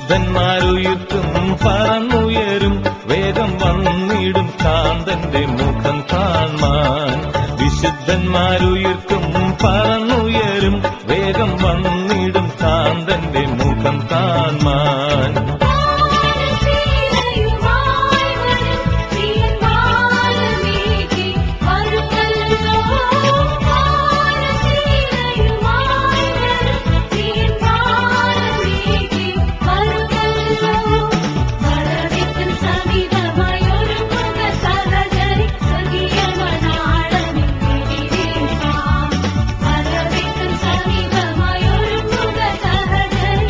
വിശുദ്ധന്മാരുയർത്തും പറന്നുയരും വേഗം വന്നിടും കാന്തന്റെ മുഖം കാണാൻ വിശുദ്ധന്മാരുയർത്തും പറന്നുയരും വേഗം വന്നിടും കാന്തന്റെ മുഖം കാണാൻ പാരസീലയുമായി വരും പ്രിയന്മാരമേകി വരുമല്ലോ പാരസീലയുമായി വരും പ്രിയന്മാരമേകി വരുമല്ലോ വരവിത്തൻ സമീപമായി ഒരുങ്ങുന്ന സഹചരി സ്വർഗീയമനാളനിന്നിരിക്കാം വരവിത്തൻ സമീപമായി ഒരുങ്ങുന്ന സഹചരി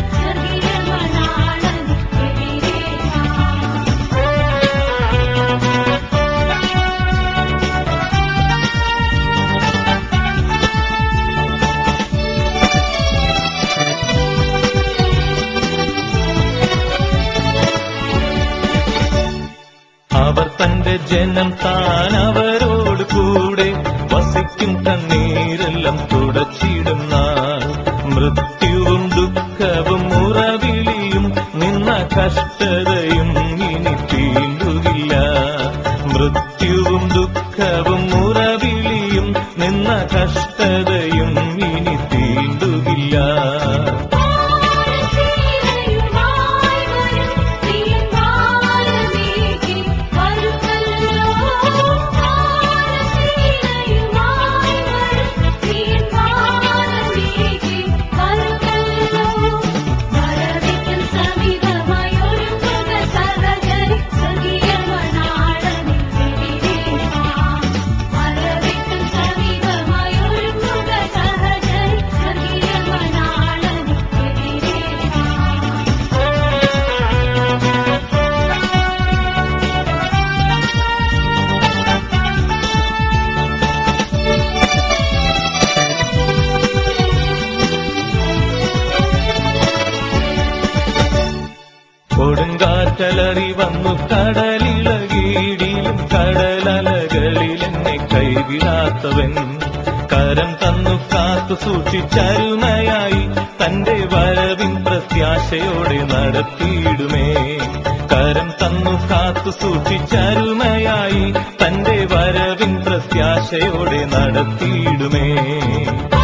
സ്വർഗീയമനാളനിന്നിരിക്കാം അവർ തന്റെ ജനം താൻ അവരോട് കൂടെ വസിക്കും തണ്ണീരെല്ലാം തുടച്ചിടും നാൾ മൃത്യുവും ദുഃഖവും ഉറവിളിയും നിന്ന കഷ്ടതയും ഇനി തീണ്ടുകില്ല മൃത്യുവും ദുഃഖവും ഉറവിളിയും നിന്ന കഷ്ടതയും ഇനി തീണ്ടുകില്ല പാരസീലയുമായി വരും പ്രിയന്മാരമേകി വരുമല്ലോ പാരസീലയുമായി വരും പ്രിയന്മാരമേകി വരുമല്ലോ വരവിക്കൻ സമീപമായി ഒരുങ്ങുക സഹചരി സ്വർഗീയമനാളനിന്നിരിക്കാം വരവിക്കൻ സമീപമായി ഒരുങ്ങുക സഹചരി സ്വർഗീയമനാളനിന്നിരിക്കാം കൊടുങ്കാറ്റലറി വന്നു കടലിളകീടിലും കടലലകളിൽ എന്നെ കൈവിടാത്തവൻ കരം തന്നു കാത്തു സൂക്ഷിച്ചരുമയായി തന്റെ വരവിൻ പ്രത്യാശയോടെ നടത്തിയിടുമേ കരം തന്നു കാത്തു സൂക്ഷിച്ചരുമയായി തന്റെ വരവിൻ പ്രത്യാശയോടെ നടത്തിയിടുമേ